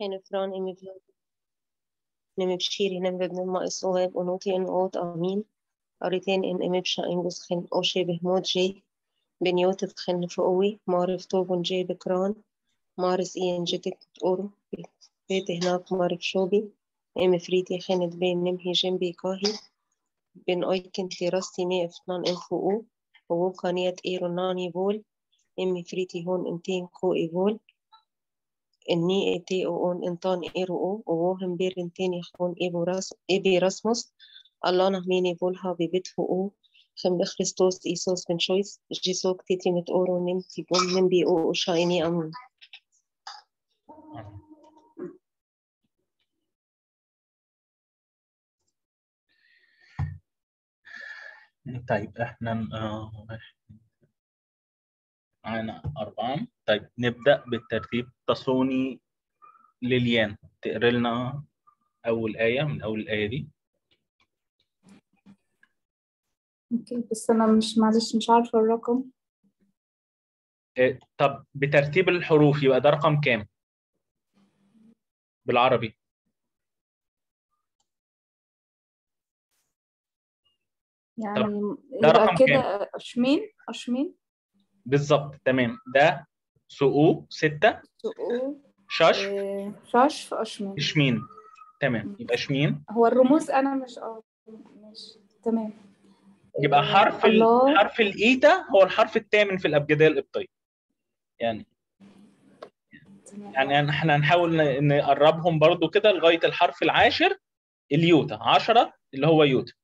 Ifran im nem bshiri nem bebn ma'is oeb onoti en ot amin قريتين إن إمبشا إنجوس خن أوشي بهموت جي بنيوت خن فقوي معرف توبون جي بكران مارس إين جتك أورو بيت هناك معرف شوبي إم فريتي خند بين نمهي جنبي كاهي بين أيكن تيراستي مي إفنان إن فوقو وو كانيت إيرو ناني بول إمي فريتي هون إنتين كو إيبول إني إتي أو أون إنتان إيرو أو وو هم بير إنتين يخون إيبو راس إيبي راسموس الله نهميني بولها ببيت أو خم بخريستوس إيسوس من شويس جيسوك تيتي متقورو نمتي بوم نمبي أو شايني أمون طيب احنا آه، معانا أربعة طيب نبدأ بالترتيب تصوني ليليان تقري لنا أول آية من أول الآية دي اوكي بس انا مش معلش مش عارفه الرقم إيه، طب بترتيب الحروف يبقى ده رقم كام؟ بالعربي يعني ده يبقى رقم كده اشمين اشمين بالظبط تمام ده سؤو ستة سؤو شاش آه، شاش اشمين شمين تمام يبقى شمين هو الرموز انا مش اه ماشي تمام يبقى آه، حرف ال... الله حرف الإيتا هو الحرف الثامن في الأبجدية القبطية يعني تمام. يعني احنا هنحاول ن- نقربهم برضو كده لغاية الحرف العاشر اليوتا عشرة اللي هو يوتا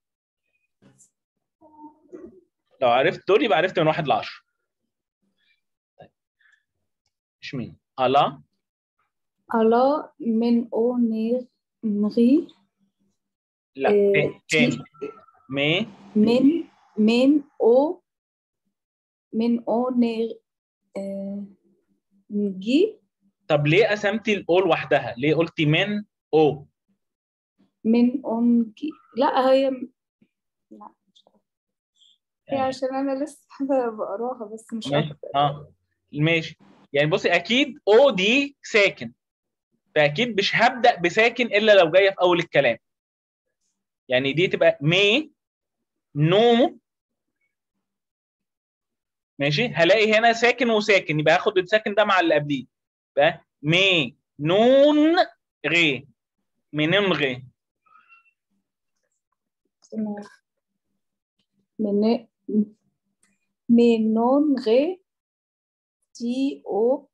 لو عرفت دول يبقى عرفت من واحد لعشرة طيب. شمين ألا الله من او نير نغي لا آه، تا- تاني مي من من او من او نير آه، نجي طب ليه قسمتي الأو لوحدها؟ ليه قلتي من أو؟ من أمجي لا هي لا مش عارفة. هي يعني عشان أنا لسه بقراها بس مش ماشي أكتر اه ماشي يعني بصي اكيد او دي ساكن فاكيد مش هبدا بساكن الا لو جايه في اول الكلام يعني دي تبقى مي نو ماشي هلاقي هنا ساكن وساكن يبقى هاخد الساكن ده مع اللي قبليه يبقى مي نون غي منين غي تمام. من منون غي تي أو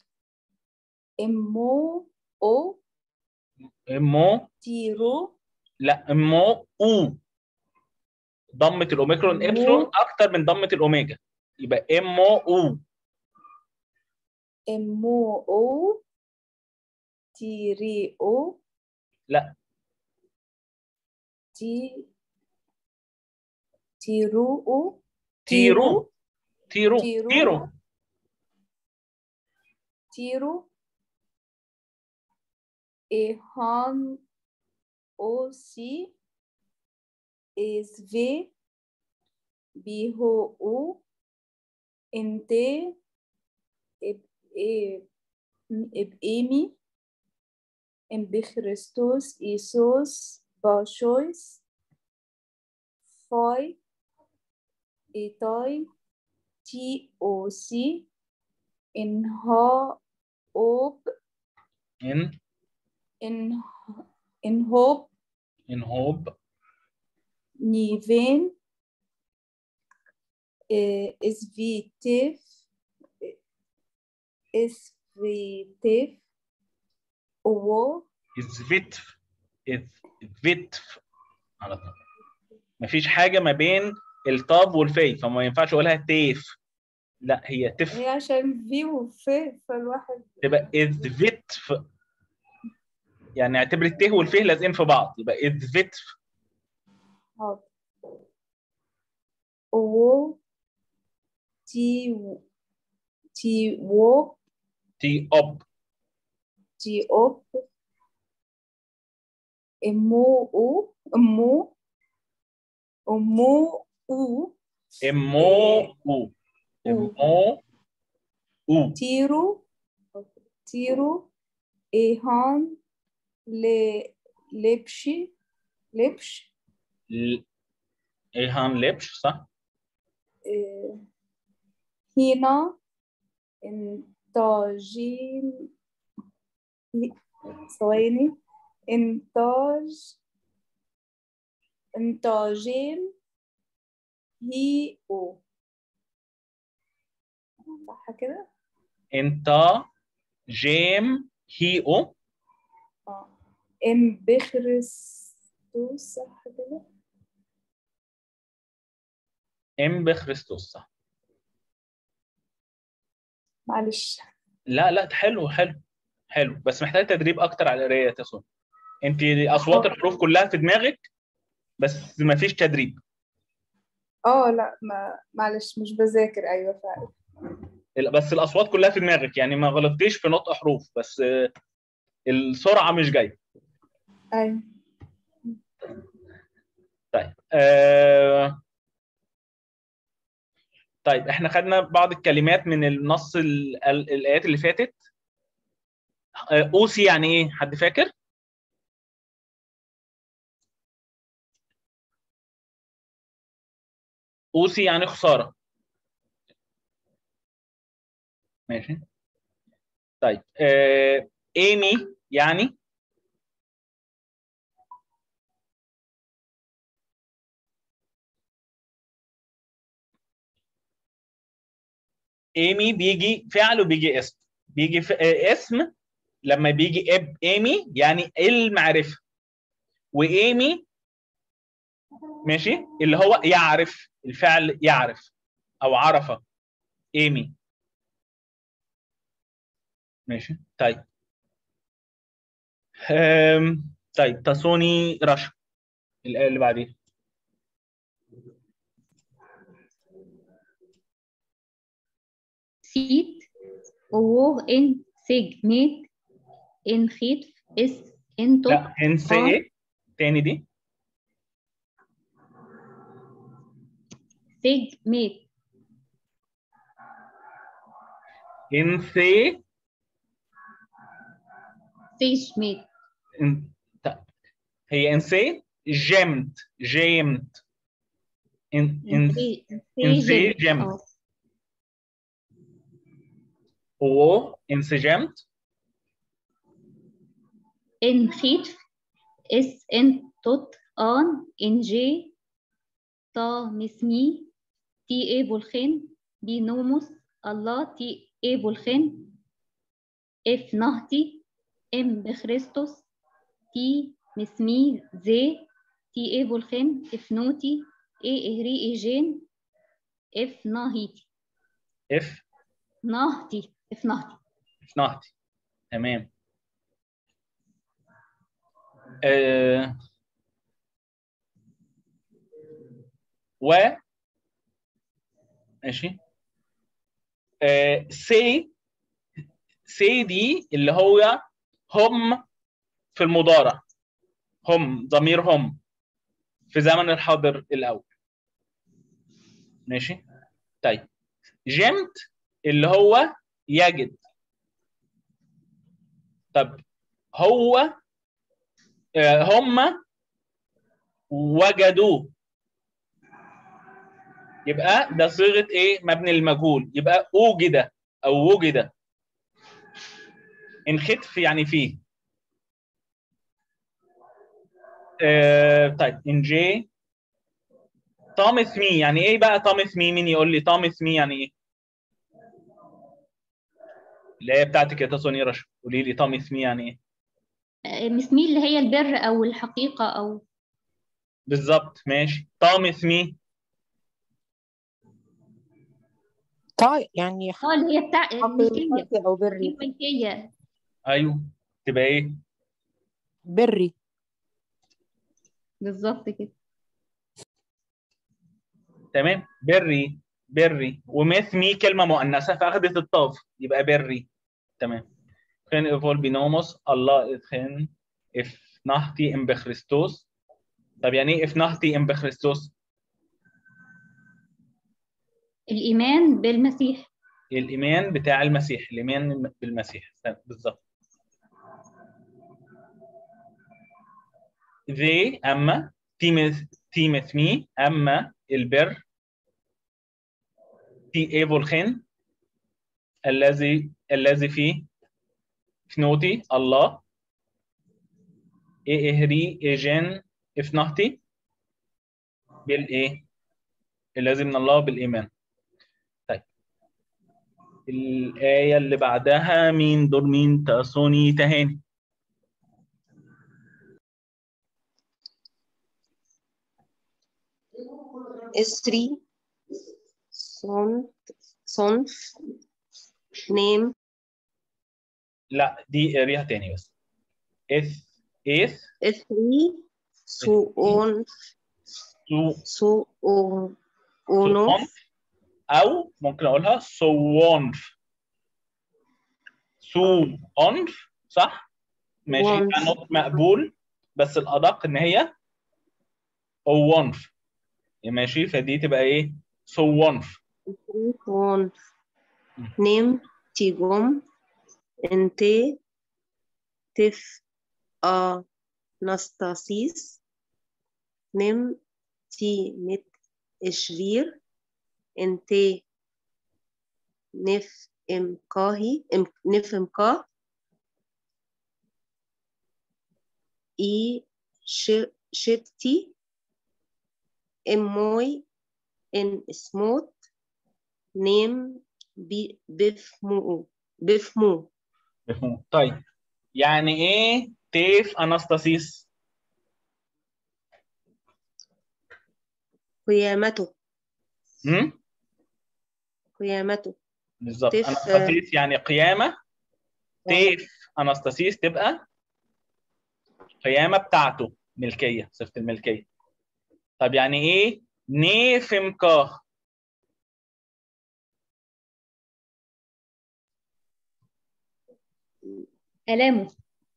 إمو أو مو تيرو لا مو او ضمه الاوميكرون مو. ابسلون اكتر من ضمه الاوميجا يبقى ام او إمو أو تيري أو لا تي تيرو أو تيرو تيرو تيرو. تيرو تيرو إيهان أو سي إز في بيهو أو إنتي إب إب إب إيمي إم بخريستوس إيسوس باشويس فاي إيتاي تي أو سي إنها أوب ان إن إن هوب ان هوب نيفين اسفيتيف اسفيتيف او الزفيتف الزفيتف على طول مفيش حاجه ما بين الطاب والفي فما ينفعش اقولها تيف لا هي تف هي عشان في وفي فالواحد تبقى الزفيتف يعني اعتبر الت والف لازقين في بعض يبقى الزفيتف حاضر او تي تي ووب تي اب تي اوب امو او امو امو او امو او امو او تيرو تيرو إيهان ل لبشي لبش ل... ايهان لبش صح آه، هنا إنتاجين ثواني إنتاج إنتاجين هي أو صح كده؟ انت جيم هيو اه ام بخرستوس صح كده؟ ام بخريستوس صح معلش لا لا حلو حلو حلو بس محتاج تدريب اكتر على القرايه يا سون انت اصوات الحروف كلها في دماغك بس ما فيش تدريب اه لا ما معلش مش بذاكر ايوه فعلا بس الاصوات كلها في دماغك يعني ما غلطتيش في نطق حروف بس آه، السرعه مش جايه ايوه طيب آه... طيب احنا خدنا بعض الكلمات من النص ال... ال... الايات اللي فاتت آه، اوسي يعني ايه حد فاكر اوسي يعني خساره ماشي طيب آه... ايمي يعني ايمي بيجي فعل وبيجي اسم بيجي ف... آه، اسم لما بيجي اب ايمي يعني المعرفه وايمي ماشي اللي هو يعرف الفعل يعرف او عرف ايمي ماشي طيب أم... طيب تصوني رشا الآية اللي بعديها سيت ووه ان سيجميت ان خيط اس ان توب لا انسى آه. ايه تاني دي سيجميت انسي سيجميت إن... طيب. هي انسي جمت جيمت إن... إن... انسجمت. هو انسجمت ان خيط اس ان توت ان ان جي تا مسمي تي اي بولخين بي نوموس الله تي اي بولخين اف نهتي ام بخريستوس تي مسمي زي تي اي بولخين اف نوتي اي اهري اي جين اف ناهيتي اف نهتي اف نهتي نهتي تمام آه... و ماشي آه... سي سي دي اللي هو هم في المضارع هم ضمير هم في زمن الحاضر الاول ماشي طيب جمت اللي هو يجد طب هو آه، هم وجدوه يبقى ده صيغه ايه مبني للمجهول يبقى اوجد او وجد انخطف يعني فيه آه طيب ان جي طامث مي يعني ايه بقى طامث مي مين يقول لي طامث مي يعني ايه اللي هي بتاعتك يا تاسوني رشا قولي لي طامث مي يعني ايه آه، مسمي اللي هي البر او الحقيقه او بالظبط ماشي طامث مي طيب يعني اه اللي هي بتاع الملكيه حقيقي أو بري الملكيه ايوه تبقى ايه بري بالظبط كده تمام بري بري ومث مي كلمه مؤنثه فاخذت الطاف يبقى بري تمام خن ايفول بينوموس الله خن اف نهتي ام بخريستوس طب يعني ايه اف نهتي ام بخريستوس الايمان بالمسيح الايمان بتاع المسيح الايمان بالمسيح بالظبط ذي اما تيمث تيمثمي اما البر تي ايفولخين الذي الذي في فنوتي الله إهري إيجين إفنهتي بالإيه؟ الذي من الله بالإيمان. طيب الآية اللي بعدها مين دور مين تأسوني تهاني إسري صنف صنف نيم لا دي قريها تاني بس إث إث إسري سوون سو سوون أونو صونف أو ممكن أقولها صوونف صوونف صح؟ ماشي وونف. يبقى نطق مقبول بس الأدق إن هي أوونف ماشي فدي تبقى إيه؟ صوونف وون نيم تيجوم انتي تف ا نستاسيس نيم تي مت اشفير انتي نف امكاهي ام نف امكا اي ش شبتي اموي ان سموت نيم بي بفمو بفمو مفهوم طيب يعني إيه تيف أناستاسيس؟ قيامته هم؟ قيامته بالظبط تيف- أناستاسيس يعني قيامة تيف أناستاسيس تبقى قيامة بتاعته ملكية صفة الملكية طب يعني إيه نيفمكاه آلامه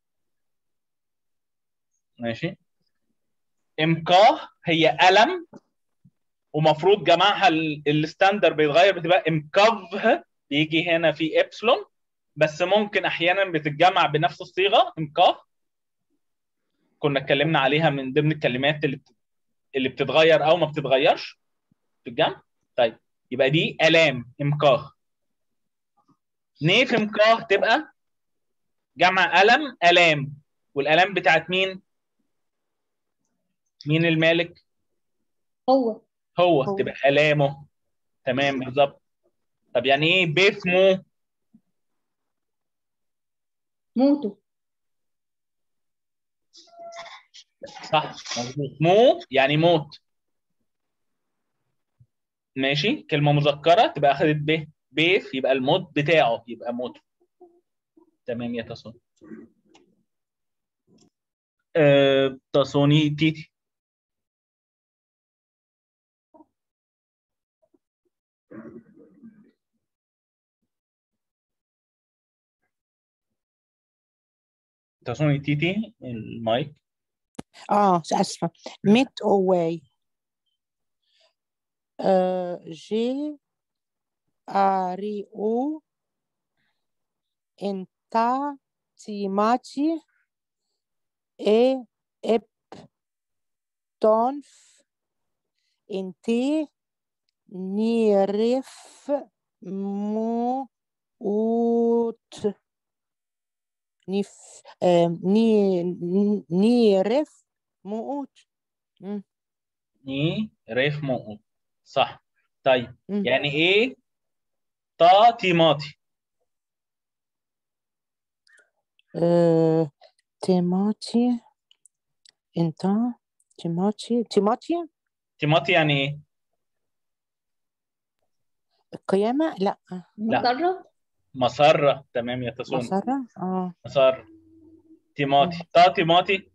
ماشي امكاه هي ألم ومفروض جمعها ال- الستاندر بيتغير بتبقى امكافه بيجي هنا في ابسلون بس ممكن احيانا بتتجمع بنفس الصيغه امكاه كنا اتكلمنا عليها من ضمن الكلمات اللي بت- اللي بتتغير او ما بتتغيرش في الجمع طيب يبقى دي الام امكاه نيف امكاه تبقى جمع الم الام والالام بتاعت مين مين المالك هو هو هو. تبقى الامه تمام بالظبط طب يعني ايه بيفمو موته صح مظبوط مو يعني موت ماشي كلمه مذكره تبقى اخذت ب بيف يبقى الموت بتاعه يبقى موت تمام يا تصوني أه تصوني تيتي تصوني تيتي المايك اه اسفه ميت اواي آه جي اريو انتا تيماتي اي اب تونف انتي نيرف مو اوت نيف آه ني نيرف موت مم. ني ريف موقوت صح طيب مم. يعني ايه طا تيماتي آه، تيماتي انت تيماتي تيماتي تيماتي يعني ايه القيامة لا مسرة مسرة تمام يا تصوني مسرة اه مسرة تيماتي طا تيماتي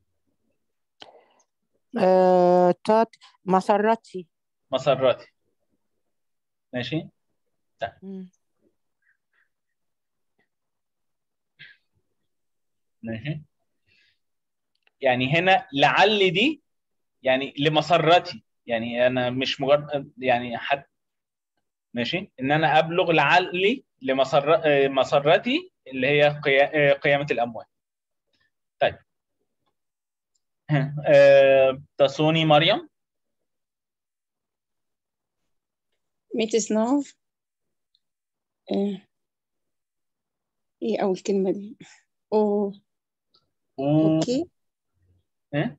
آه، تات مسرتي مسرتي ماشي مم. ماشي يعني هنا لعل دي يعني لمسرتي يعني انا مش مجرد يعني حد ماشي ان انا ابلغ لعلي لمسر آه، مسرتي اللي هي قيا- آه، قيامه الاموات طيب آه، تصوني مريم ميتسناف آه، ايه اول كلمة دي او و اوكي إيه؟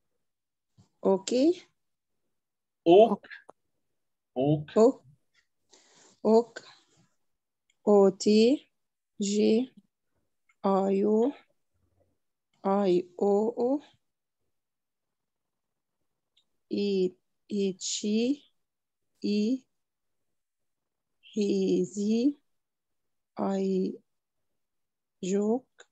اوكي اوك اوك اوك اوك او تي جي ايو اي او او اي اي تشي اي هيزي اي جوك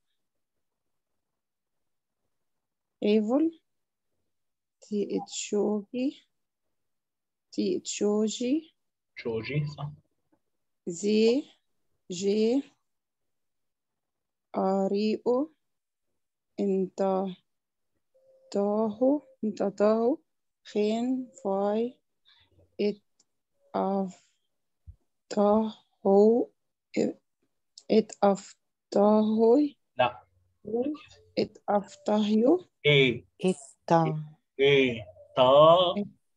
ايفول تي اتشوجي تي اتشوجي شوجي صح زي جي اريو انت تاهو انت تاهو خين فاي ات اف تاهو ات اف تاهوي لا ات اف تاهيو ايه إتا ايه تا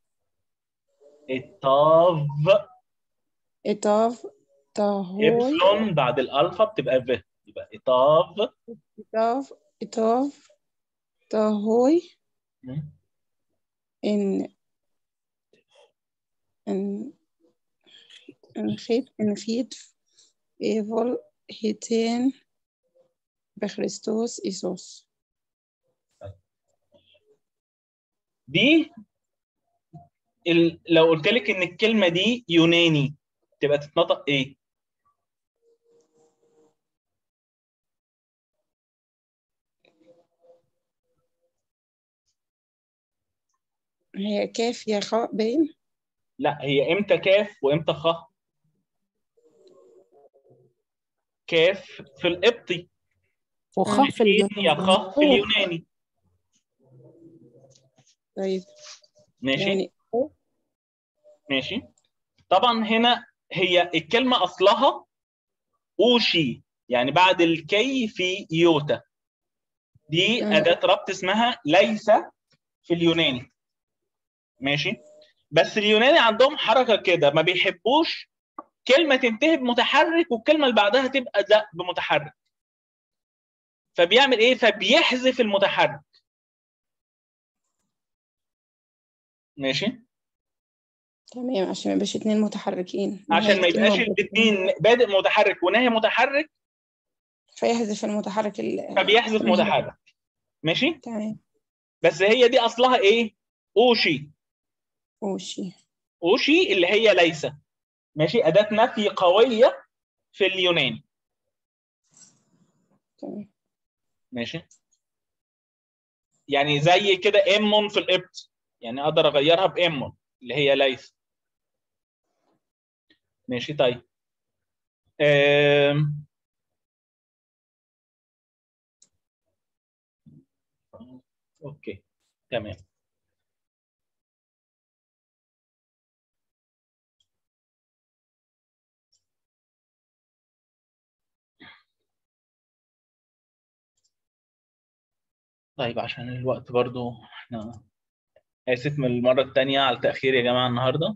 التاف ات اف تاهوي ابسلون بعد الالفا بتبقى ف يبقى اتاف اتاف اتاف تاهوي ان ان انخيت انخيت ايفول هيتين بخريستوس إيسوس دي ال... لو قلت لك ان الكلمه دي يوناني تبقى تتنطق ايه؟ هي كاف يا خاء باين لا هي امتى كاف وامتى خ؟ كاف في القبطي وخ في يا اليوناني خ في اليوناني طيب ماشي يعني ماشي طبعا هنا هي الكلمه اصلها اوشي يعني بعد الكي في يوتا دي مم. اداه ربط اسمها ليس في اليوناني ماشي بس اليوناني عندهم حركه كده ما بيحبوش كلمه تنتهي بمتحرك والكلمه اللي بعدها تبقى لا بمتحرك فبيعمل ايه فبيحذف المتحرك ماشي تمام عشان ما يبقاش اتنين متحركين عشان ما نهاية يبقاش كلمة الاثنين بادئ متحرك ونهايه متحرك فيحذف المتحرك ال فبيحذف متحرك ماشي تمام بس هي دي اصلها ايه اوشي اوشي اوشي اللي هي ليس ماشي اداه نفي قويه في اليوناني تمام ماشي يعني زي كده امون في القبط يعني اقدر اغيرها بامون اللي هي ليس ماشي طيب أم... اوكي تمام طيب عشان الوقت برضو احنا آسف من المرة التانية على التأخير يا جماعة النهاردة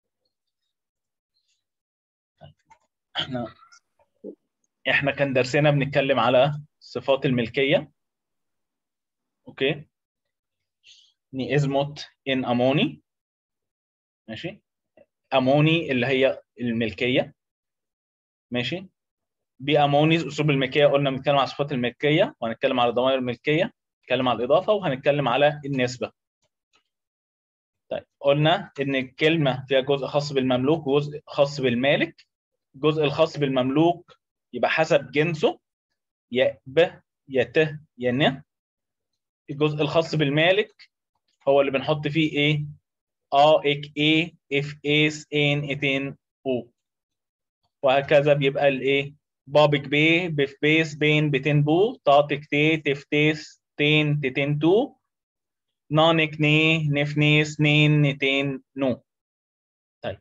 احنا احنا كان درسنا بنتكلم على صفات الملكية اوكي ني ازموت ان اموني ماشي اموني اللي هي الملكية ماشي بي اموني اسلوب الملكية قلنا بنتكلم على صفات الملكية وهنتكلم على ضمائر الملكية هنتكلم على الإضافة وهنتكلم على النسبة طيب قلنا ان الكلمه فيها جزء خاص بالمملوك وجزء خاص بالمالك الجزء الخاص بالمملوك يبقى حسب جنسه يا ب يا ت يا ن الجزء الخاص بالمالك هو اللي بنحط فيه ايه ا اك اي اف اس ان اتين او وهكذا بيبقى الايه بابك بي بف بيس بين بتين بو طاتك تي تفتيس تين تتين تو نانك ني نفني سنين نتين نو طيب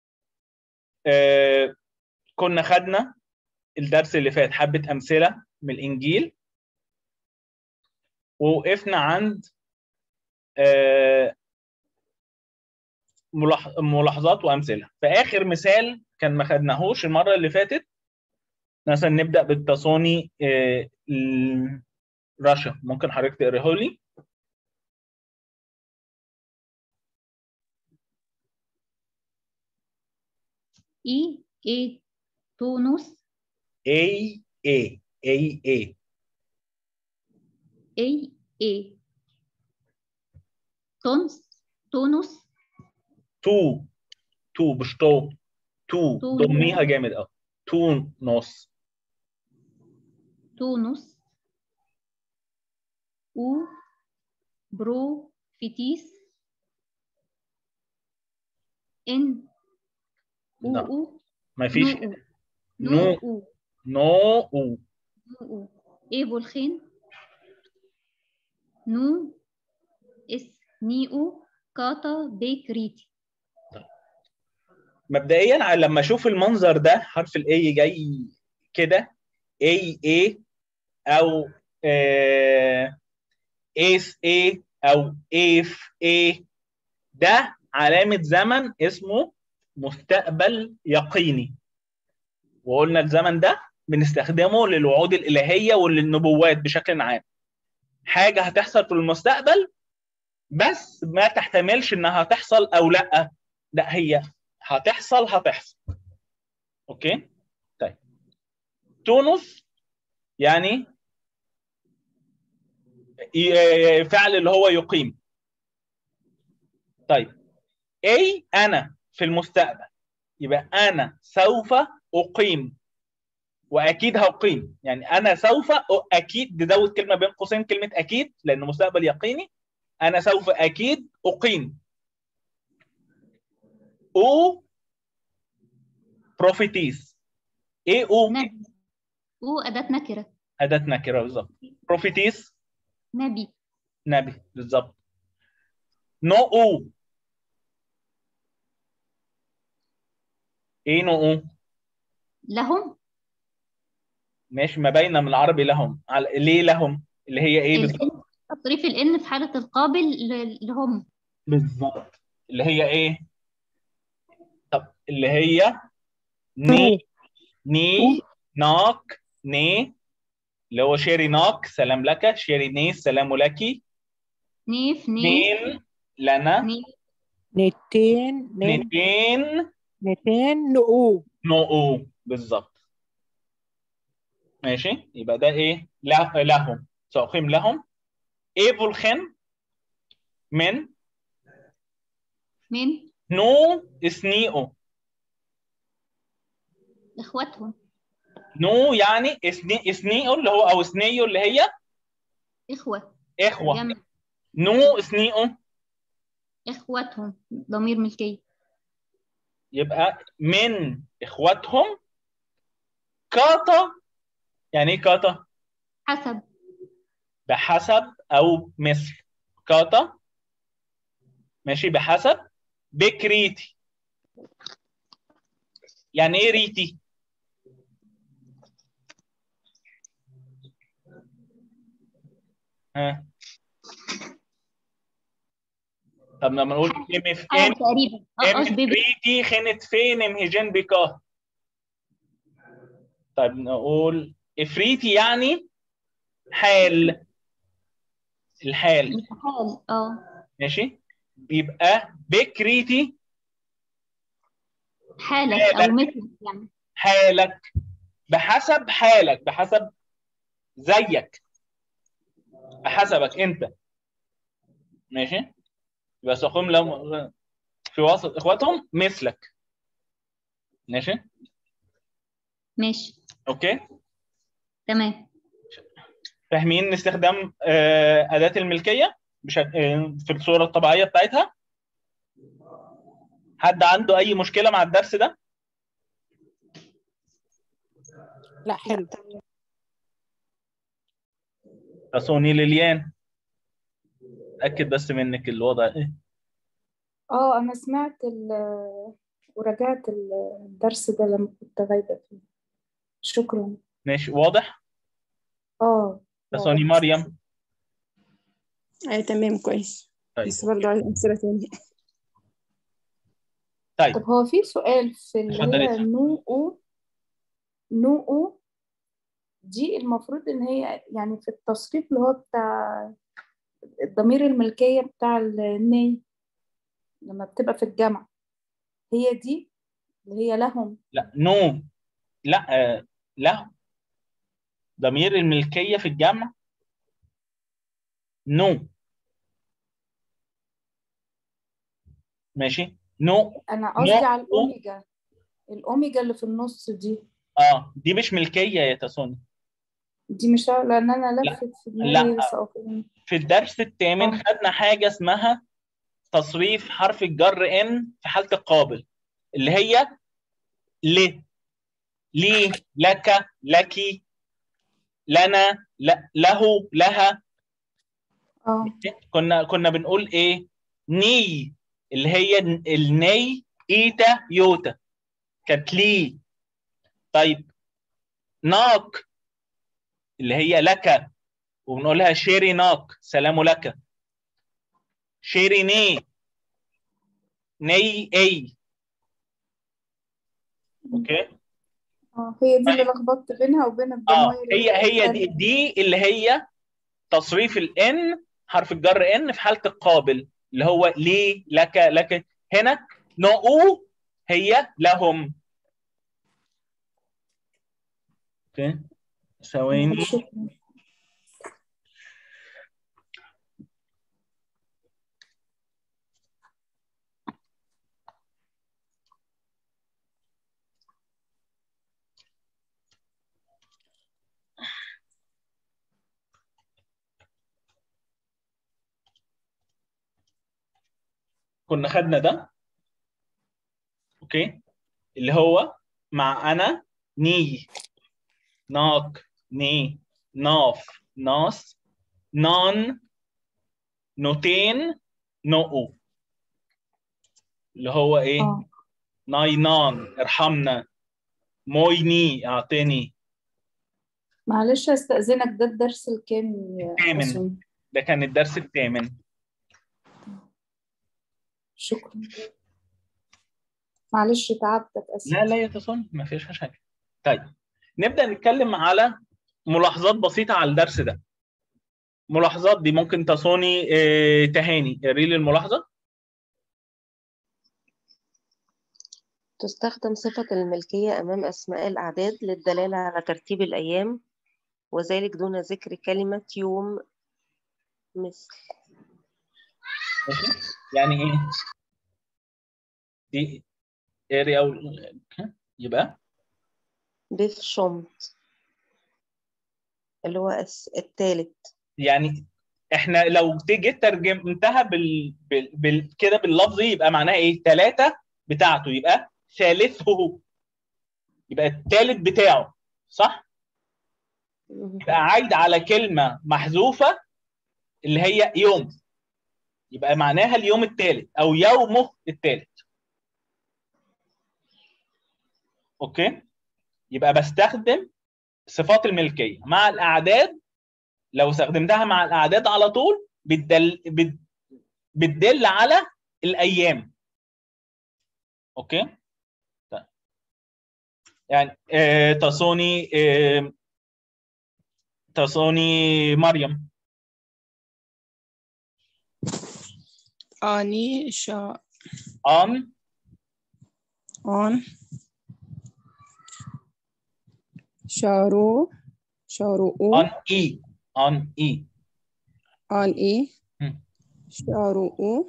آه كنا خدنا الدرس اللي فات حبة أمثلة من الإنجيل ووقفنا عند آه، ملاح- ملاحظات وامثله فاخر مثال كان ما خدناهوش المره اللي فاتت مثلا نبدا بالتصوني آه، ال- رشا ممكن حضرتك تقريه لي إي إي تونس A A A A أي إي تونس تونس تو تو مش تو تو تو. ضميها جامد قوي تو نص تونس أو برو فيتيس إن أو لا. أو ما فيش نو نو. أو نو أو نو أو إيه بولخين نو إس نيو كاتا بيك ريتي مبدئيا على لما اشوف المنظر ده حرف الاي جاي كده اي اي او اس اي او اف اي ده علامة زمن اسمه مستقبل يقيني وقلنا الزمن ده بنستخدمه للوعود الإلهية وللنبوات بشكل عام حاجة هتحصل في المستقبل بس ما تحتملش انها تحصل او لا لا هي هتحصل هتحصل اوكي طيب تونس يعني ي- فعل اللي هو يقيم طيب اي انا في المستقبل يبقى انا سوف اقيم واكيد هقيم يعني انا سوف أ- اكيد نزود كلمه بين قوسين كلمه اكيد لانه مستقبل يقيني انا سوف اكيد اقيم او بروفيتيس ايه او نبي أو أداة نكرة اداه نكره بالظبط بروفيتيس نبي نبي بالظبط نو او ايه نو او لهم ماشي ما باينه من العربي لهم على ليه لهم اللي هي ايه بالظبط الإن تصريف الإن في حالة القابل ل- لهم بالظبط اللي هي ايه طب اللي هي ني ني ناك ني اللي هو شيري ناك سلام لك شيري ني السلام لك نيف نيف نين لنا نيف نتين نين نتين نتين نقو نو بالظبط ماشي يبقى ده ايه له- لهم سأقيم لهم ايه بولخن من من نو اسنيئو إخواتهم نو يعني اسني اسنيئو اللي هو او اسنيو اللي هي إخوة اخوه جمع نو اسنيئو إخواتهم ضمير ملكية يبقى من اخواتهم كاتا يعني ايه كاتا حسب بحسب او مثل كاتا ماشي بحسب بكريتي يعني ايه ريتي ها طب لما نقول ام في حاجة ام تقريبا اه اه ام بيبي ريتي خنت فين امهجان بكا طيب نقول افريتي يعني حال الحال حال اه ماشي بيبقى بكريتي حالك حالك. أو مثلك يعني حالك بحسب حالك بحسب زيك بحسبك انت ماشي يبقى سأقوم لهم في وسط اخواتهم مثلك ماشي ماشي اوكي تمام فاهمين استخدام آه، أداة الملكية بشك... آه، في الصورة الطبيعية بتاعتها حد عنده أي مشكلة مع الدرس ده؟ لا حلو أسوني ليليان أكد بس منك الوضع إيه؟ اه انا سمعت ال وراجعت الدرس ده لما كنت غايبة فيه شكرا ماشي واضح؟ اه أسوني مريم أيوة تمام كويس طيب بس برضه عايز أمثلة تاني طيب طب هو في سؤال في اللي اتفضلي. هي نو أو نو أو دي المفروض إن هي يعني في التصريف اللي هو بتاع الضمير الملكية بتاع الني لما بتبقى في الجمع هي دي اللي هي لهم لا نو لا آه، له ضمير الملكية في الجمع نو ماشي نو أنا قصدي نو. على الأوميجا الأوميجا اللي في النص دي اه دي مش ملكية يا تسوني دي مش عارفة لأن أنا لا. لفت في لا. دماغي بس أوكي. في الدرس الثامن آه. خدنا حاجة اسمها تصريف حرف الجر ان في حالة القابل اللي هي ل لي لك لك لنا ل- له لها اه كنا كنا بنقول ايه ني اللي هي ن- الني ايتا يوتا كانت لي طيب ناك اللي هي لك وبنقولها شيري ناك سلام لك شيري ني ني اي اوكي اه هي دي اللي لخبطت بينها وبين اه الضمائر هي هي دي التانية. دي اللي هي تصريف الان حرف الجر ان في حاله القابل اللي هو لي لك لك هنا نو هي لهم اوكي ثواني شكرا كنا خدنا ده اوكي اللي هو مع انا ني ناك ني ناف ناس نان نوتين نو اللي هو ايه اه ناينان ارحمنا مويني اعطيني معلش استأذنك ده الدرس الكام يا الثامن. أسون ده كان الدرس الثامن شكرا معلش تعبتك لا أسف لا يتصل ما فيش مشاكل طيب نبدأ نتكلم على ملاحظات بسيطة على الدرس ده ملاحظات دي ممكن تصوني آه، تهاني قري لي الملاحظة تستخدم صفة الملكية أمام أسماء الأعداد للدلالة على ترتيب الأيام وذلك دون ذكر كلمة يوم مثل ماشي يعني ايه دي قري او يبقى بف شمت اللي هو الس- التالت يعني احنا لو تيجي ترجمتها بال... بال... بال... كده باللفظي يبقى معناها ايه ثلاثة بتاعته يبقى ثالثه يبقى الثالث بتاعه صح يبقى عايد على كلمة محذوفة اللي هي يوم يبقى معناها اليوم الثالث او يومه الثالث اوكي يبقى بستخدم صفات الملكية مع الأعداد لو استخدمتها مع الأعداد على طول بتدل بت- بتدل على الأيام اوكي طيب. يعني آه تصوني آه تصوني مريم آني شا on آن شارو شارو on e on e آن إي مم. شارو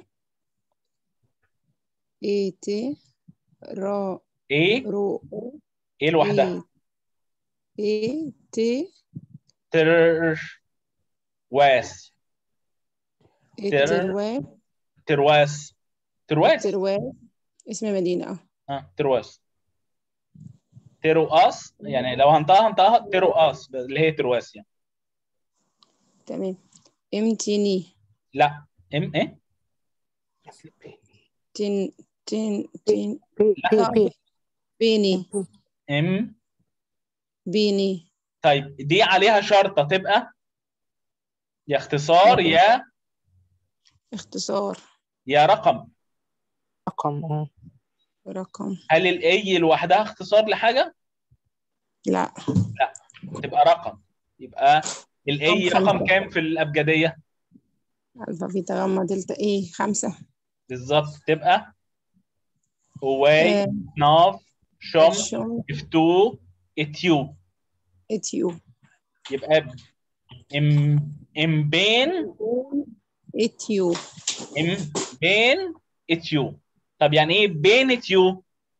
إيتي را ايه رو ايه لوحدها إيتي تر واس إتروا ترواس ترواس إتروا اسم مدينة آه. اه ترواس ترواس يعني لو هنطقها هنطقها ترواس اللي هي ترواس يعني تمام امتني لا ام ايه تن تن تن بي بي بي بيني ام بيني طيب دي عليها شرطة تبقى يا اختصار يا اختصار يا رقم رقم اه رقم هل الاي لوحدها اختصار لحاجه لا تبقى رقم يبقى الاي رقم رقم خمسة. كام في الابجديه ألفا بيتا غاما دلتا إيه خمسة بالظبط تبقى واي آه، ناف شوم شوم افتو اتيو إتيو يبقى ام ام بين إتيو ام بين اتيو طب يعني ايه بين اتيو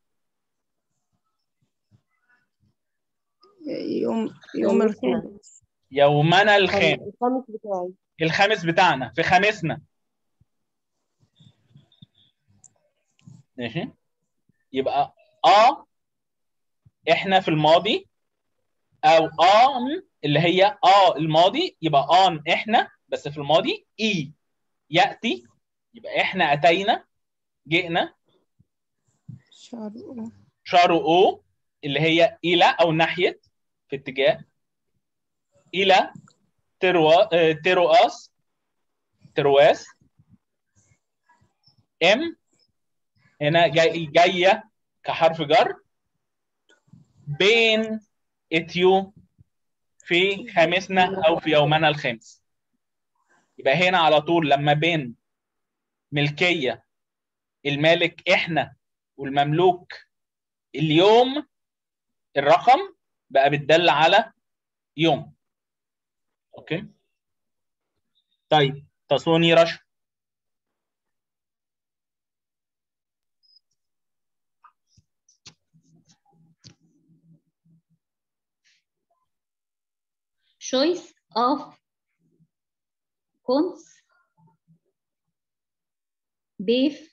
يوم يوم الخميس يومنا الخامس الخامس بتاعي الخامس بتاعنا في خامسنا ماشي يبقى اه احنا في الماضي او on اللي هي اه الماضي يبقى on احنا بس في الماضي اي ياتي يبقى احنا اتينا جئنا شهر شارو او اللي هي الى او ناحيه في اتجاه الى تروا آه، ترواس ترواس ام هنا جاي جايه كحرف جر بين اتيو في خامسنا او في يومنا الخامس يبقى هنا على طول لما بين ملكيه المالك احنا والمملوك اليوم الرقم بقى بتدل على يوم اوكي طيب تصوني رشا choice of cons beef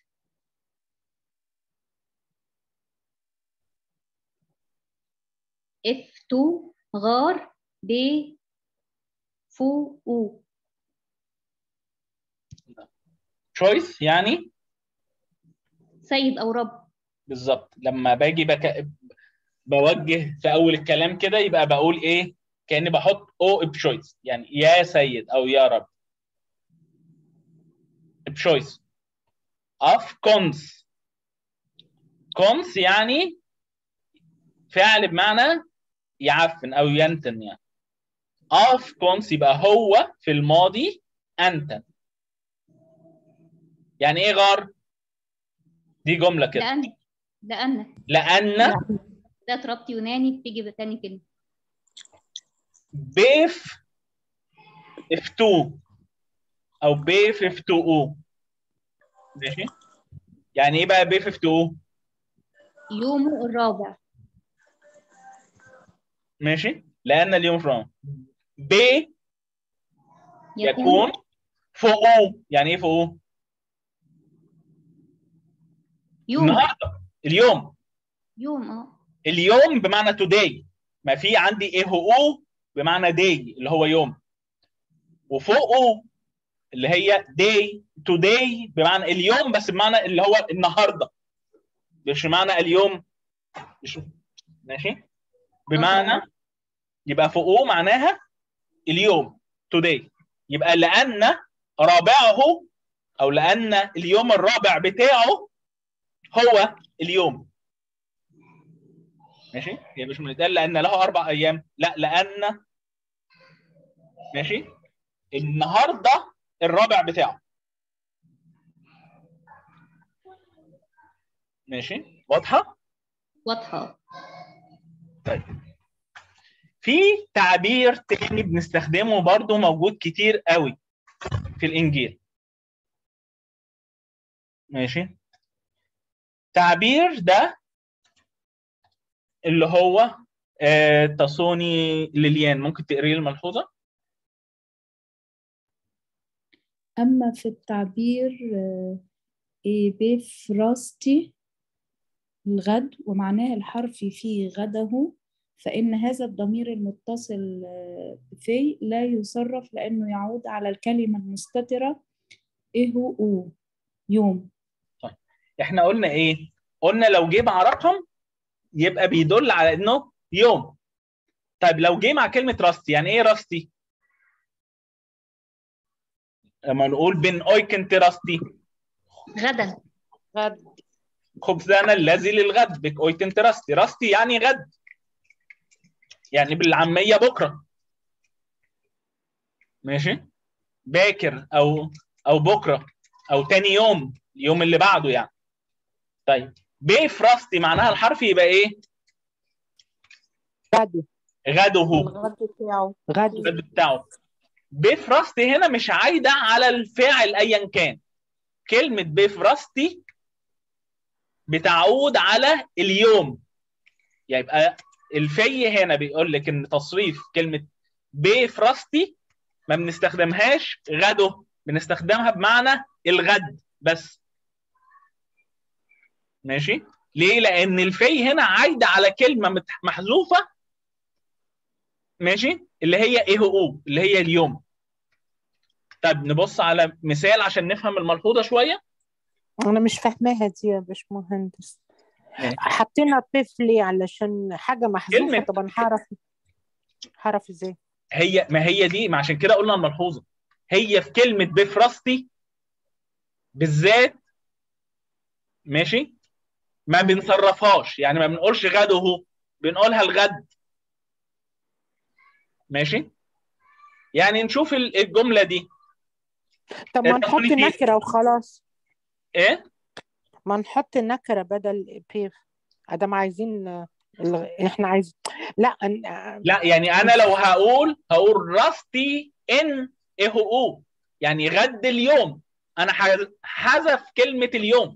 F2 غار ب فو او choice يعني سيد او رب بالظبط لما باجي بك... بوجه في اول الكلام كده يبقى بقول ايه كاني بحط او بشويس يعني يا سيد او يا رب بشويس اوف كونس كونس يعني فعل بمعنى يعفن او ينتن يعني اوف كونس يبقى هو في الماضي انتن يعني ايه غار دي جمله كده لان لان لان ده ربط يوناني بتيجي بتاني كلمه بيف اف 2 او بيف اف 2 او ماشي يعني ايه بقى بيف اف 2 او يومه الرابع ماشي لان اليوم فرام ب يكون فوقه يعني ايه فوقه يوم النهارده اليوم يوم اه اليوم بمعنى today ما في عندي ايه هو بمعنى day اللي هو يوم وفوقه اللي هي day today بمعنى اليوم بس بمعنى اللي هو النهارده مش بمعنى اليوم مش ماشي بمعنى يبقى فوقه معناها اليوم today يبقى لان رابعه او لان اليوم الرابع بتاعه هو اليوم ماشي هي مش بنتقال لان له اربع ايام لا لان ماشي النهارده الرابع بتاعه ماشي واضحه واضحه طيب في تعبير تاني بنستخدمه برضو موجود كتير قوي في الانجيل ماشي تعبير ده اللي هو آه تصوني ليليان ممكن تقري لي الملحوظه أما في التعبير آه، إيه بفراستي الغد ومعناه الحرفي في غده فإن هذا الضمير المتصل آه، في لا يصرف لأنه يعود على الكلمة المستترة إيه هو يوم احنا قلنا ايه قلنا لو جه مع رقم يبقى بيدل على انه يوم طيب لو جه مع كلمه راستي يعني ايه راستي لما نقول بين اويكن تراستي غدا غد خبزنا الذي للغد بك اويكن تراستي راستي يعني غد يعني بالعاميه بكره ماشي باكر او او بكره او تاني يوم اليوم اللي بعده يعني طيب بيف راستي معناها الحرف يبقى ايه غد غده الغد بتاعه غد الغد بتاعه بيف راستي هنا مش عايده على الفاعل ايا كان كلمه بيف راستي بتعود على اليوم يبقى الفي هنا بيقول لك ان تصريف كلمه بيف راستي ما بنستخدمهاش غده بنستخدمها بمعنى الغد بس ماشي ليه لان الفي هنا عايده على كلمه مت- محذوفه ماشي اللي هي ايه هو اللي هي اليوم طب نبص على مثال عشان نفهم الملحوظه شويه انا مش فاهماها دي يا باشمهندس إيه؟ حطينا بيف ليه علشان حاجه محذوفه كلمة- طب انا هعرف هعرف ازاي هي ما هي دي ما عشان كده قلنا الملحوظه هي في كلمه بفرستي بالذات ماشي ما بنصرفهاش يعني ما بنقولش غده بنقولها الغد ماشي يعني نشوف ال- الجمله دي طب ما أنت نحط قولي فيه. نكره وخلاص ايه ما نحط نكره بدل بيف ادام عايزين آه، الغ- احنا عايزين لا أن- لا يعني انا لو هقول هقول راستي ان ايه هو يعني غد اليوم انا ح- حذف كلمه اليوم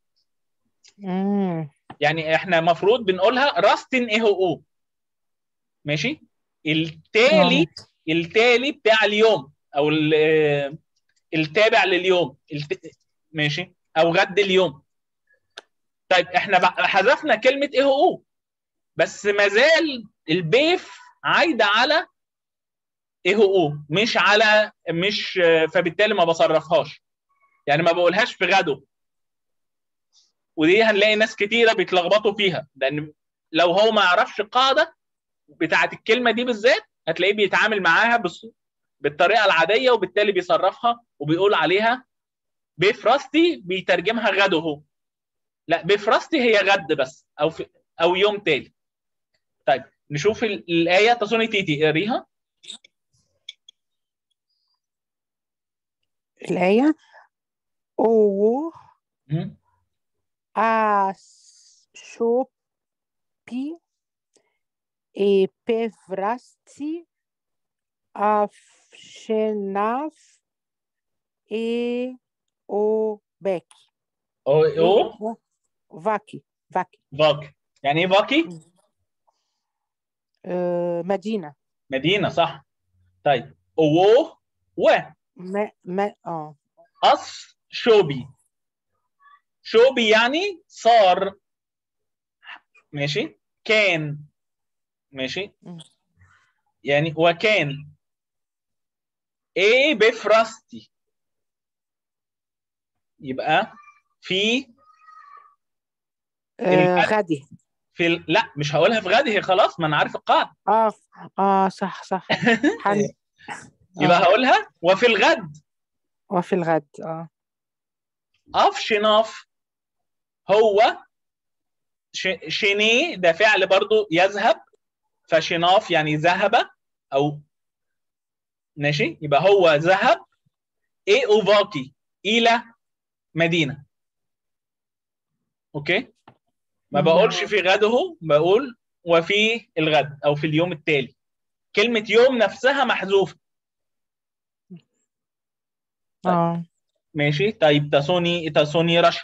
مم. يعني احنا المفروض بنقولها راستن ايه هو ماشي التالي التالي بتاع اليوم او ال- التابع لليوم الت... ماشي او غد اليوم طيب احنا بقى حذفنا كلمه ايه هو بس ما زال البيف عايده على ايه هو مش على مش فبالتالي ما بصرفهاش يعني ما بقولهاش في غدو ودي هنلاقي ناس كتيره بيتلخبطوا فيها لان لو هو ما يعرفش القاعده بتاعه الكلمه دي بالذات هتلاقيه بيتعامل معاها بس بالطريقه العاديه وبالتالي بيصرفها وبيقول عليها بفرستي بيترجمها غده لا بفرستي هي غد بس او في او يوم تالي طيب نشوف ال- الايه تصوني تيتي اقريها الآية او مم. ασώπη επευράστη αυσενάφ ε ο μπέκι. او او Βάκη, βάκη. فاكي يعني ايه فاكي آه، مدينة مدينه صح طيب او و ما ما اه أص شوبي شوبي يعني صار ماشي كان ماشي مم. يعني وكان ايه بفرستي يبقى في آه، الغد. غدي في ال... لا مش هقولها في غده خلاص ما انا عارف القاعده اه اه صح صح حن... يبقى آه. هقولها وفي الغد وفي الغد اه اف شناف هو ش... شيني ده فعل برضو يذهب فشناف يعني ذهب او ماشي يبقى هو ذهب ايه اوفاكي الى مدينه اوكي ما مم. بقولش في غده بقول وفي الغد او في اليوم التالي كلمه يوم نفسها محذوفه طيب. اه ماشي طيب تاسوني تاسوني رشا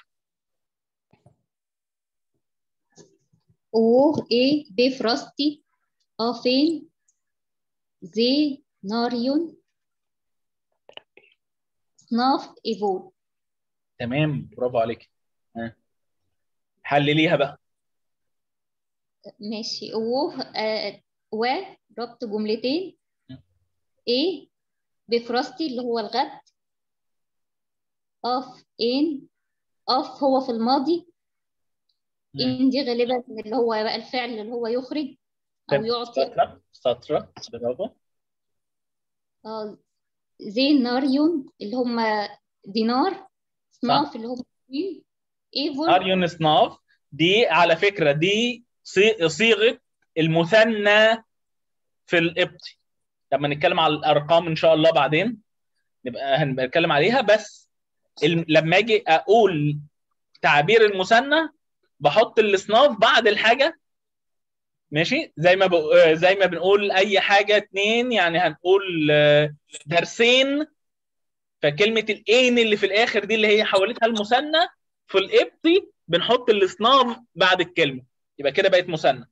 او اي بفرستي افين زي ناريون صناف ايفول تمام برافو عليك ها. حلليها بقى ماشي و آه و ربط جملتين ايه بفرستي اللي هو الغد اف ان اف هو في الماضي مم. ان دي غالبا اللي هو بقى الفعل اللي هو يخرج او طب يعطي سطرة سطرة برافو اه زيناريون اللي هم دينار صناف اللي هم اتنين ايفول اريون صناف دي على فكره دي صي- صيغه المثنى في القبطي لما نتكلم على الارقام ان شاء الله بعدين نبقى هنبقى نتكلم عليها بس الم- لما اجي اقول تعبير المثنى بحط الاصناف بعد الحاجه ماشي زي ما بق... آه، زي ما بنقول اي حاجه اتنين يعني هنقول آه، درسين فكلمه الان اللي في الاخر دي اللي هي حولتها المثنى في القبطي بنحط الاصناف بعد الكلمه يبقى كده بقت مثنى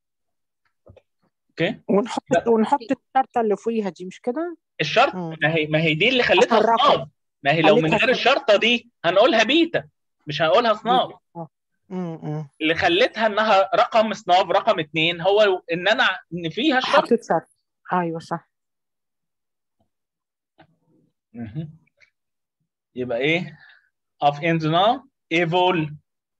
اوكي ونحط ونحط الشرطه اللي فوقيها دي مش كده؟ الشرط مم. ما هي ما هي دي اللي خلتها الرقم. صناف ما هي لو من خلتها غير صناف. الشرطه دي هنقولها بيتا مش هنقولها صناف امم اللي خلتها انها رقم صناف رقم اتنين هو ان انا ان فيها الشرط حطيت شرط ايوه صح مهم. يبقى ايه of انزنا ايفول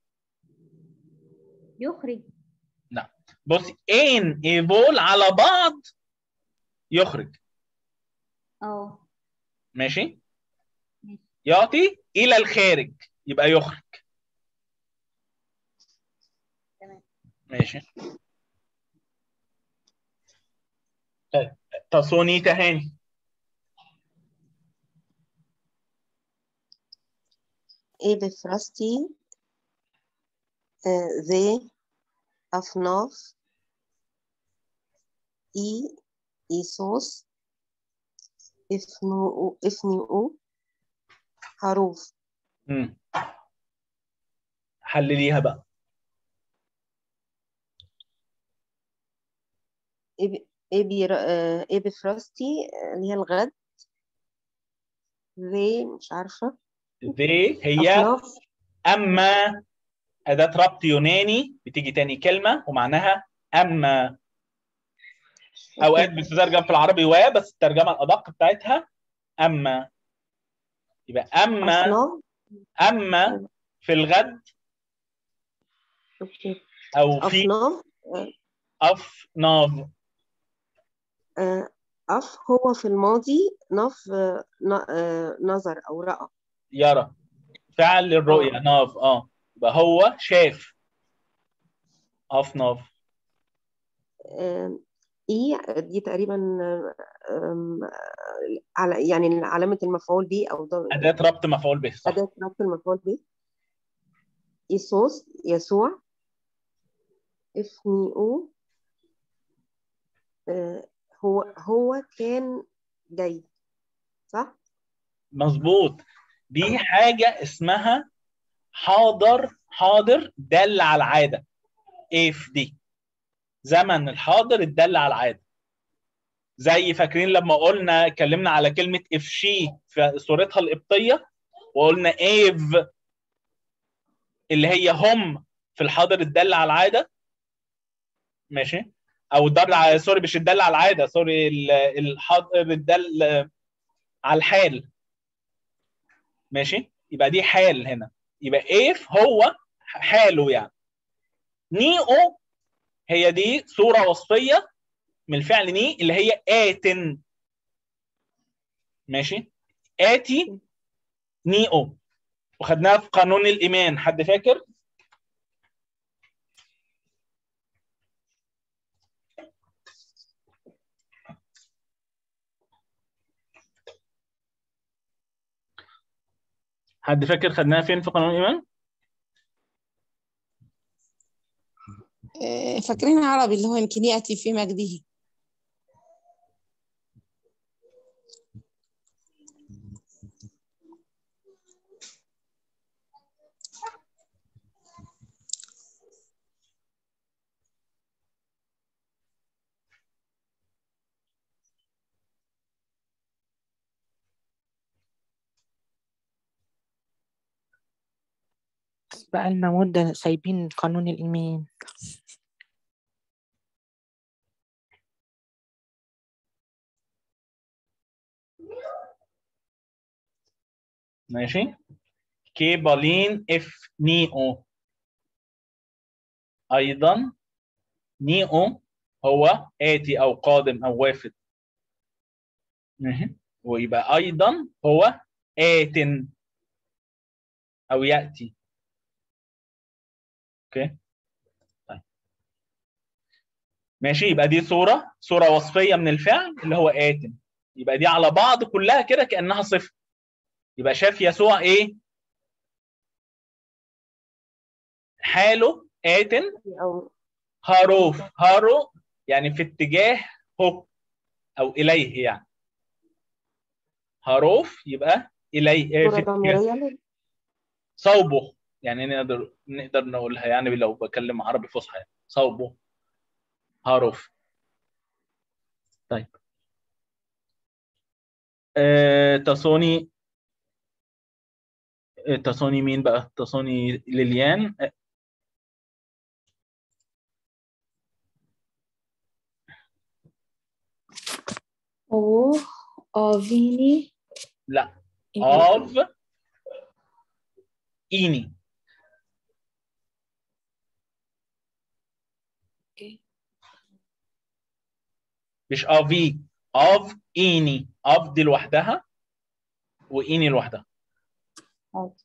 يخرج بص ان ايفول على بعض يخرج اه ماشي ماشي. يعطي الى الخارج يبقى يخرج تمام. ماشي طيب تصوني تهاني ايه بفرستي آه، ذي أفناف إي إيسوس إفنو إفنيو حروف مم. حلليها بقى إيه إيه إيه بفرستي آه، اللي هي الغد ذي مش عارفة ذي هي أفناف اما اداه ربط يوناني بتيجي تاني كلمه ومعناها اما اوقات بتترجم في العربي و بس الترجمه الادق بتاعتها اما يبقى اما أفناف اما في الغد أوكي او في أفناف افناف آه، أف هو في الماضي نف آه، ن- آه، نظر أو رأى يرى فعل الرؤيه ناف اه يبقى هو شاف افناف آم، إي دي تقريبا آم، على يعني علامة المفعول به أو ضم- اداه ربط مفعول به صح أداة ربط المفعول به إيسوس يسوع إفنيو آه، هو هو كان جاي صح؟ مظبوط دي حاجه اسمها حاضر حاضر دل على العاده اف دي زمن الحاضر الدل على العاده زي فاكرين لما قلنا اتكلمنا على كلمه افشي في صورتها القبطيه وقلنا ايف اللي هي هم في الحاضر الدل على العاده ماشي او الدل على سوري مش الدل على العاده سوري ال- الحاضر الدل على الحال ماشي يبقى دي حال هنا يبقى ايف هو حاله يعني نيو هي دي صوره وصفيه من الفعل ني اللي هي آت ماشي آتي نيو وخدناها في قانون الإيمان حد فاكر؟ حد فاكر خدناها فين في قانون الإيمان؟ آه، فاكرين عربي اللي هو يمكن يأتي في مجده بس بقالنا مدة سايبين قانون الإيمان ماشي كيبالين اف نيو ايضا نيو هو اتي او قادم او وافد ماشي ويبقى ايضا هو آت او ياتي اوكي طيب ماشي يبقى دي صوره صوره وصفيه من الفعل اللي هو آت يبقى دي على بعض كلها كده كانها صفه يبقى شاف يسوع ايه حاله آت أو هاروف هارو يعني في اتجاه هو او اليه يعني هاروف يبقى اليه صورة في اتجاه ضميرية صوبه يعني نقدر نقدر نقولها يعني لو بكلم عربي فصحى يعني. صوبه هاروف طيب آه تصوني آه، تصوني مين بقى تصوني ليليان آه، او افيني لا اوف ايني أوكي. مش افي اوف ايني اوف دي لوحدها وايني لوحدها حاضر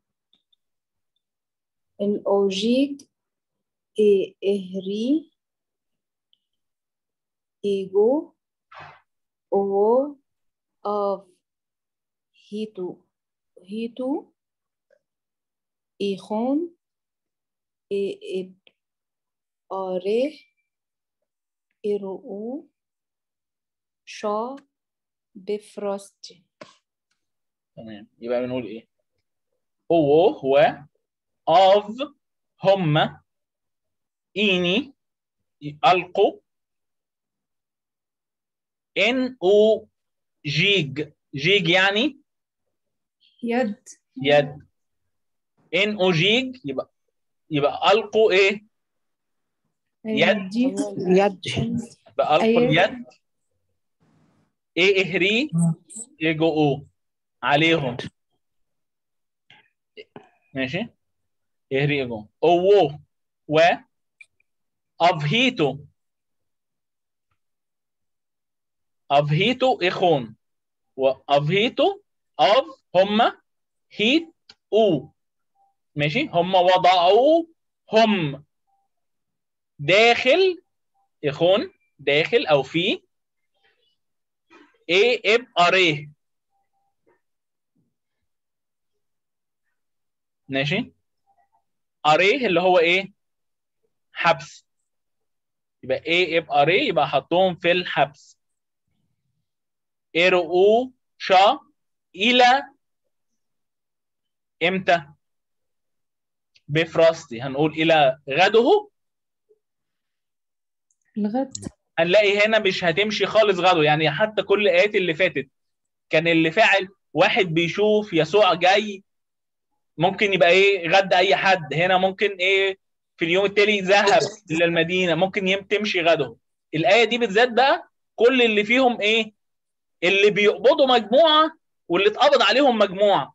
الأوجيك إي إهري إيجو أو أف هيتو هيتو إيخون إي إب آره إرؤو شا بفرستي تمام يبقى بنقول ايه هو هو اوف هم ايني القوا ان او جيج جيج يعني يد يد ان او جيج يبقى يبقى القوا ايه يد. دي يد يبقى القوا أيوة. اليد ايه اهري يجو او عليهم ماشي اهري يجو او و افهيتو افهيتو اخون وافهيتو اف هم هيت او ماشي هم وضعوا هم داخل اخون داخل او في ايه اب اريه ماشي اريه اللي هو ايه حبس يبقى ايه اب اريه يبقى حطهم في الحبس ارؤوا شا الى امتى بفراستي هنقول الى غده الغد هنلاقي هنا مش هتمشي خالص غدو يعني حتى كل الايات اللي فاتت كان اللي فاعل واحد بيشوف يسوع جاي ممكن يبقى ايه غد اي حد هنا ممكن ايه في اليوم التالي ذهب الى المدينه ممكن يم تمشي غده الايه دي بالذات بقى كل اللي فيهم ايه اللي بيقبضوا مجموعه واللي اتقبض عليهم مجموعه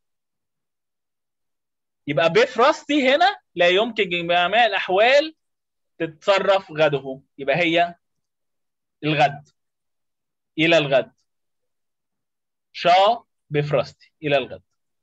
يبقى بفراستي هنا لا يمكن جميع الاحوال تتصرف غده يبقى هي الغد الى الغد شا بفراستي الى الغد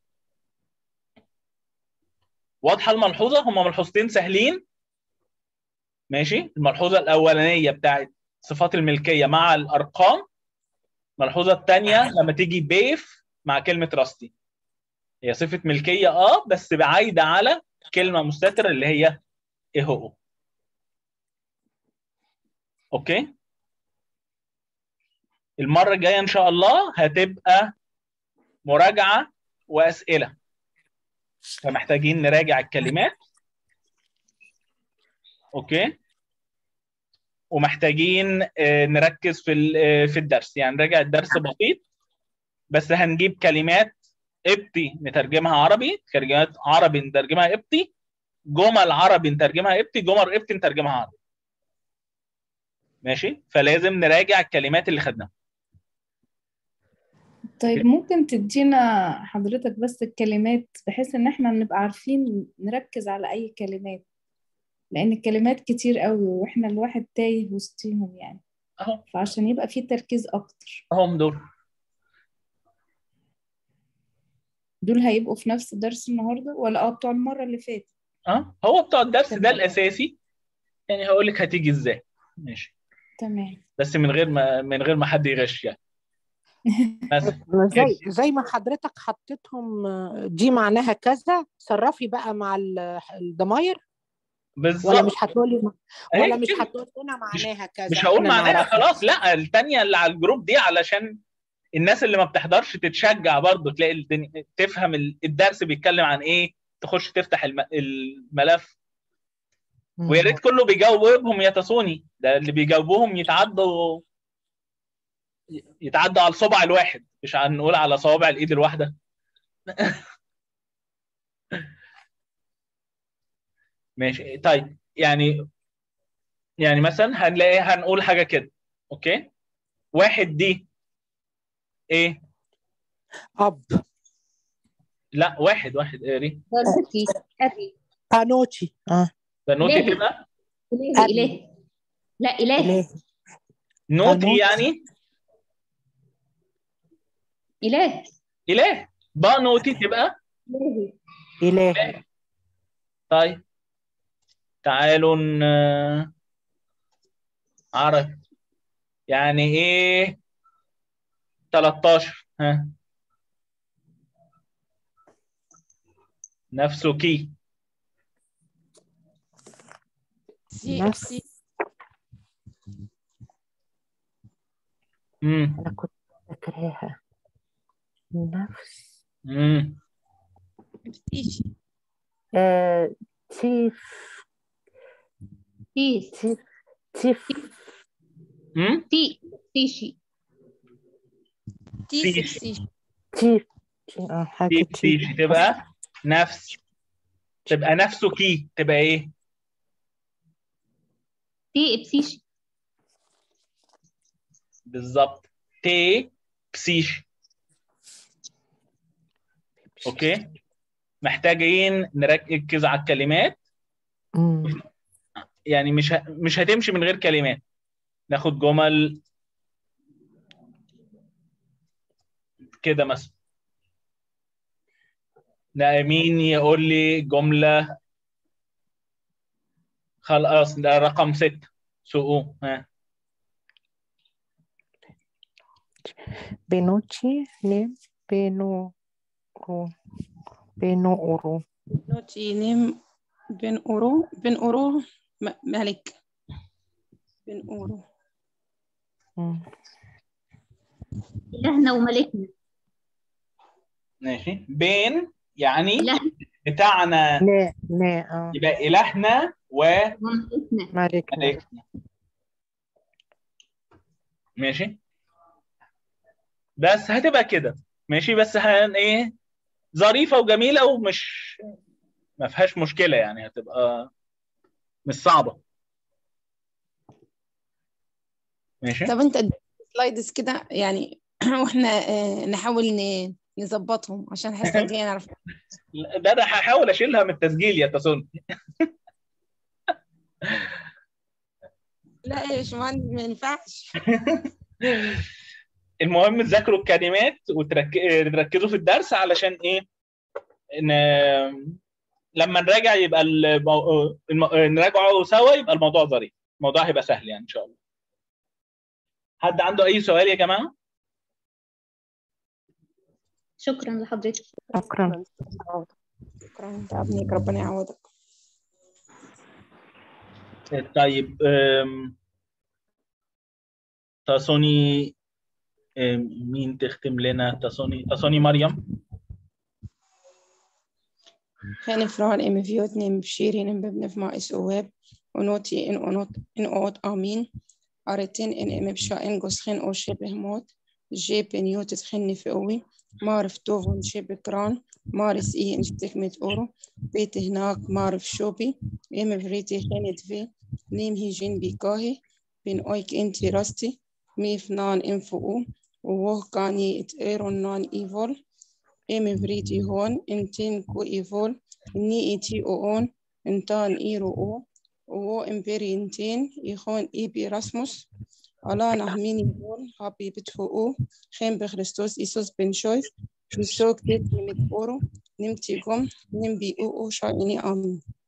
واضحه الملحوظه هم ملحوظتين سهلين ماشي الملحوظه الاولانيه بتاعت صفات الملكيه مع الارقام الملحوظه الثانيه لما تيجي بيف مع كلمه راستي هي صفه ملكيه اه بس بعايده على كلمه مستتره اللي هي ايه هو اوكي المره الجايه ان شاء الله هتبقى مراجعه واسئله فمحتاجين نراجع الكلمات اوكي ومحتاجين آه، نركز في ال- آه، في الدرس يعني نراجع الدرس بسيط بس هنجيب كلمات قبطي نترجمها عربي كلمات عربي نترجمها قبطي جمل عربي نترجمها قبطي جمل قبطي نترجمها عربي ماشي فلازم نراجع الكلمات اللي خدناها طيب ممكن تدينا حضرتك بس الكلمات بحيث ان احنا نبقى عارفين نركز على اي كلمات لان الكلمات كتير قوي واحنا الواحد تايه وسطيهم يعني اهو فعشان يبقى في تركيز اكتر هم دول دول هيبقوا في نفس درس النهارده ولا اه بتوع المره اللي فاتت اه هو بتوع الدرس ده تمام. الاساسي يعني هقول لك هتيجي ازاي ماشي تمام بس من غير ما من غير ما حد يغش يعني مثلا زي زي ما حضرتك حطيتهم آه، دي معناها كذا صرفي بقى مع ال- الضماير ولا بالظبط مش هتقولي أهي ولا مش كده. هتقول لنا معناها كذا مش هقول إحنا معناها نعرفها. خلاص لا التانية اللي على الجروب دي علشان الناس اللي ما بتحضرش تتشجع برضه تلاقي الدنيا تفهم ال- الدرس بيتكلم عن ايه تخش تفتح الم- الملف ويا ريت كله بيجاوبهم يتصوني ده اللي بيجاوبوهم يتعدوا يتعدوا على الصبع الواحد مش هنقول على صوابع الايد الواحده ماشي طيب يعني يعني مثلا هنلاقي هنقول حاجه كده اوكي واحد دي ايه اب لا واحد واحد ايه ضربتي أبي بانوتشي اه بنوتي إلهي. كده إلهي إلهي لا إلهي إلهي. نوتي بنوتي. يعني إله اله بنوتي تبقى إلهي إلهي طيب تعالوا ن- عرف يعني ايه 13 ها نفسه كي سي نفس- سي امم أنا كنت فاكراها نفس امم سيشي آه تيف تيس تيف تيف امم تي تيشي تي سيشي. سيشي تيف اه حاجة تي تيف تيجي تبقى نفس تبقى نفسه كي تبقى ايه تي بسيشي بالظبط تي بسيش اوكي محتاجين نركز على الكلمات مم. يعني مش ه... مش هتمشي من غير كلمات ناخد جمل كده مثلا لا مين يقول لي جملة خلاص ده رقم ستة سوقوا ها بينوتشي نيم بينو رو بينو أورو نوتي نيم بن أورو بن أورو م- ملك بن أورو مم. إلهنا وملكنا ماشي بين يعني إلهنا بتاعنا لا لا اه يبقى إلهنا وملكنا مالك وملكنا ماشي بس هتبقى كده ماشي بس هن ايه ظريفة وجميلة ومش ما فيهاش مشكلة يعني هتبقى مش صعبة ماشي طب أنت سلايدز كده يعني وإحنا آه، نحاول ن- نظبطهم عشان الحصة الجاية نعرف ده انا هحاول اشيلها من التسجيل يا تسون لا يا باشمهندس ما ينفعش المهم تذاكروا الكلمات وتركزوا في الدرس علشان ايه ن... لما نراجع يبقى المو... الم... نراجعه سوا يبقى الموضوع ظريف الموضوع هيبقى سهل يعني ان شاء الله حد عنده اي سؤال يا جماعه شكرا لحضرتك شكرا شكرا تعبنيك ربنا يعوضك طيب أم... تاسوني أم... مين تختم لنا تاسوني تاسوني مريم خان فران ام فيوت نيم بشيرين ام ببنف ما اس اواب ونوتي ان اونوت ان اوت امين ارتين ان ام بشا ان جوسخين او شبه موت جي بنيوت تخني في قوي معرف توفون شبه كران مارس اي ان شتكمت اورو بيت هناك معرف شوبي ام فريتي خانت في نيم هي جين بيكاهي بين اويك انتي راستي ميف نان انفو ووه كاني ات ايرون نان ايفول ام فريتي هون انتين كو ايفول ني ايتي اون انتان ايرو او وو امبيري انتين يخون اي بي راسموس على نهميني بول هابي بتفو او خيم بخريستوس ايسوس بن شويس Besok dit neem ik oro, neemt die gom, neem bi o o sha ini amin.